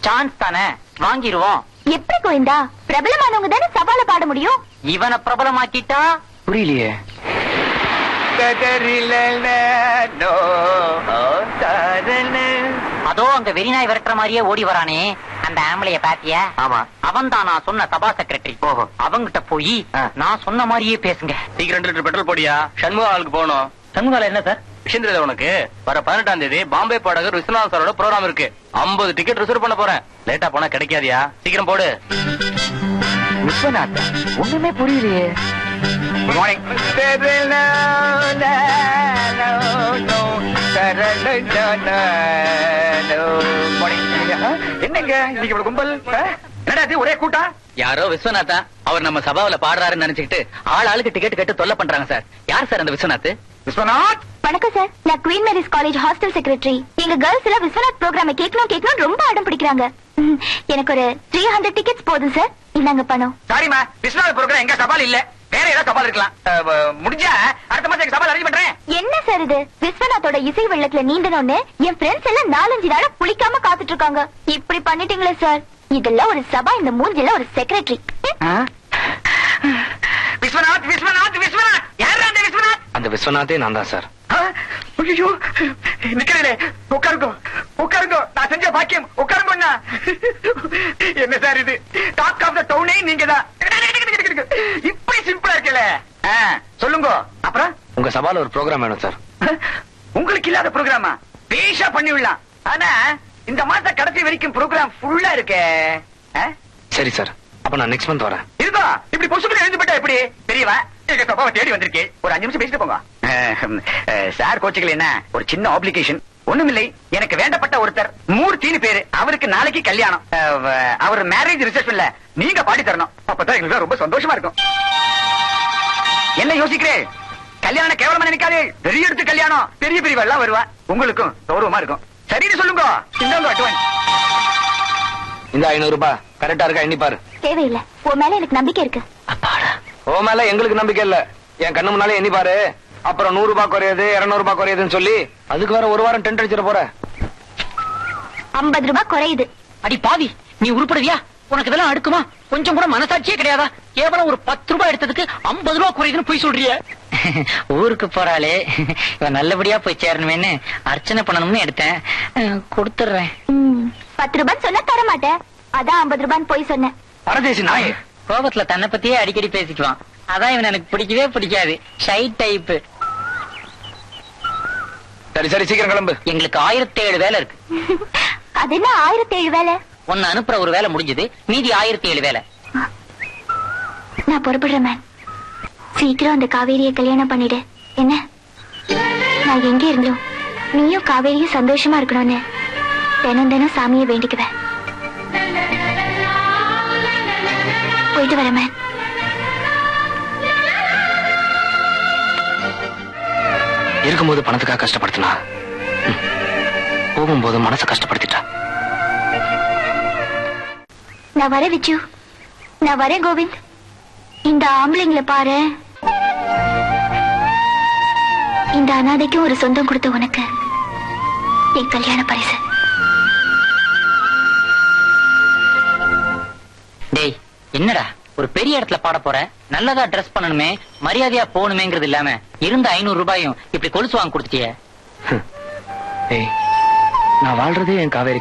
Chance தானே வாங்கிருவோம் எப்படி கோவிந்தா பிரபலமானவங்க தானே சவால பாட முடியும் இவனை பிரபலமாக்கிட்டா புரியலையே அதோ அங்க வெறிநாய் விரட்டுற மாதிரியே ஓடி வரானே அந்த ஆம்பளைய பாத்தியா ஆமா அவன் தான் நான் சொன்ன சபா செக்ரட்டரி ஓஹோ. அவங்கிட்ட போய் ஆ. நான் சொன்ன மாதிரியே பேசுங்க சீக்கிரம் ரெண்டு லிட்டர் பெட்ரோல் போடியா சண்முக ஹாலுக்கு போகணும் சண்முகால என்ன சார் விஷயம் தெரியுதா உனக்கு வர பதினெட்டாம் தேதி பாம்பே பாடகர் விஸ்வநாத் சாரோட ப்ரோகிராம் இருக்கு 50 டிக்கெட் ரிசர்வ் பண்ண போறேன் லேட்டா போனா கிடைக்காதியா சீக்கிரம் போடு விஸ்வநாத் ஒண்ணுமே புரியலையே குட் மார்னிங் என்னங்க இன்னைக்கு இவ்வளவு கும்பல் என்னடா இது ஒரே கூட்டம் யாரோ விஸ்வநாதா அவர் நம்ம சபாவில பாடுறாருன்னு நினைச்சுக்கிட்டு ஆள் ஆளுக்கு டிக்கெட் கேட்டு தொல்லை பண்றாங்க சார் யார் சார் அந்த விஸ்வநாத் விஸ்வநாத் வணக்கம் சார் நான் queen mary's college hostel secretary எங்க கேர்ள்ஸ் எல்லாம் விஸ்வநாத் ப்ரோக்ராம கேட்கணும் கேட்கணும் ரொம்ப அடம் பிடிக்கிறாங்க ம், எனக்கு ஒரு த்ரீ ஹண்ட்ரட் டிக்கெட்ஸ் போதும் சார் இந்தாங்க பணம் சாரிமா விஸ்வநாத் ப்ரோக்ராம் எங்க சவால் இல்ல வேற ஏதாவது சவால் இருக்கலாம் அஹ், வ- முடிஞ்சா அடுத்த மாசம் எங்க சவால் அரேஞ்ச் பண்றேன் என்ன சார் இது விஸ்வநாத்தோட இசை வெள்ளத்துல நீந்தணும்னு என் ஃப்ரெண்ட்ஸ் எல்லாம் நாலஞ்சு நாளா குளிக்காம காத்துட்டு இருக்காங்க இப்படி பண்ணிட்டீங்களே சார் இதெல்லாம் ஒரு சபா இந்த மூஞ்சில ஒரு செக்ரட்டரி விஸ்வநாத் விஸ்வநாத் விஸ்வநாத் யாரா அந்த விஸ்வநாத் அந்த விஸ்வநாதே நான் தான் சார் ஐயோ நிக்கிறே உட்காருங்க உட்காருங்க நான் செஞ்ச பாக்கியம் உட்காருங்க என்ன சார் இது டாக் ஆஃப் த டவுனே நீங்க தான் இப்படி சிம்பிளா இருக்கல சொல்லுங்க அப்புறம் உங்க சபால ஒரு ப்ரோகிராம் வேணும் சார் உங்களுக்கு இல்லாத ப்ரோக்ராமா பேஷா பண்ணி விடலாம் ஆனா இந்த மாச கடைசி வரைக்கும் ப்ரோக்ராம் ஃபுல்லா இருக்கே ஆ? சரி சார் அப்ப நான் நெக்ஸ்ட் மந்த் வரேன் இருக்கா இப்படி பொசுக்கு எழுந்து போட்டா எப்படி தெரியவா எங்க சபாவை தேடி வந்திருக்கேன் ஒரு அஞ்சு நிமிஷம் பேசிட்டு போங்க சார் கோச்சுகள் என்ன ஒரு சின்ன ஆப்ளிகேஷன் ஒண்ணுமில்லை எனக்கு வேண்டப்பட்ட ஒருத்தர் மூர்த்தின்னு பேரு அவருக்கு நாளைக்கு கல்யாணம் அஹ், வ- அவர் மேரேஜ் ரிசப்ஷன்ல நீங்க பாடி தரணும் அப்பதான் எங்களுக்கு ரொம்ப சந்தோஷமா இருக்கும் என்ன யோசிக்கிறேன் கல்யாணம் கேவலமா நினைக்காதே பெரிய எடுத்து கல்யாணம் பெரிய பெரிய எல்லாம் வருவா உங்களுக்கும் கௌரவமா இருக்கும் சரின்னு சொல்லுங்க இந்தாங்க அட்வான்ஸ் இந்த ஐநூறு ரூபாய் கரெக்டா இருக்கா எண்ணி பாரு தேவையில்லை உன் மேல எனக்கு நம்பிக்கை இருக்கு ஓ மேல எங்களுக்கு நம்பிக்கை இல்ல என் கண்ணு முன்னாலே எண்ணி பாரு அப்புறம் நூறு ரூபாய் குறையுது இருநூறு ரூபாய் குறையுதுன்னு சொல்லி அதுக்கு வேற ஒரு வாரம் டென்ட் அடிச்சிட போற ஐம்பது ரூபாய் குறையுது அடி பாவி நீ உருப்படுவியா உனக்கு இதெல்லாம் அடுக்குமா கொஞ்சம் கூட மனசாட்சியே கிடையாதா கேவலம் ஒரு பத்து ரூபாய் எடுத்ததுக்கு ஐம்பது ரூபாய் குறையுதுன்னு போய் சொல்றிய ஊருக்கு போறாளே இவன் நல்லபடியா போய் சேரணுமேன்னு அர்ச்சனை பண்ணணும்னு எடுத்தேன் அஹ், கொடுத்துடுறேன் ம், பத்து ரூபாய் சொன்னா தர மாட்டேன் அதான் ஐம்பது ரூபான்னு போய் சொன்னேன் பரதேசி நாய் கோபத்துல தன்னை பத்தியே அடிக்கடி பேசிக்குவான் அதான் இவன் எனக்கு பிடிக்கவே பிடிக்காது ஷை டைப் சரி சரி சீக்கிரம் கிளம்பு எங்களுக்கு ஆயிரத்தி ஏழு வேலை இருக்கு அது என்ன ஆயிரத்தி ஏழு வேலை ஒன்னு அனுப்புற ஒரு வேலை முடிஞ்சது மீதி ஆயிரத்தி ஏழு வேலை நான் புறப்படுறேன் மேம் சீக்கிரம் அந்த காவேரியை கல்யாணம் பண்ணிடு என்ன நான் எங்க இருந்தோம் நீயும் காவேரியும் சந்தோஷமா இருக்கணும்னு தினம் தினம் சாமியை வேண்டிக்குவேன் போயிட்டு வரேன் மேம் இருக்கும்போது பணத்துக்காக கஷ்டப்படுத்தினா ம். போகும்போது மனசை கஷ்டப்படுத்திட்டா நான் வரேன் விச்சு நான் வரேன் கோவிந்த் இந்த ஆம்பளைங்களை பாரு இந்த அனாதைக்கும் ஒரு சொந்தம் கொடுத்த உனக்கு என் கல்யாண பரிசு டேய் என்னடா ஒரு பெரிய இடத்துல பாட போற நல்லதா ட்ரெஸ் பண்ணணுமே மரியாதையா போகணுமேங்கிறது இல்லாம இருந்த ஐநூறு ரூபாயும் இப்படி கொலுசு வாங்கி கொடுத்துட்டியே ஏய் நான் வாழ்றதே என் காவேரி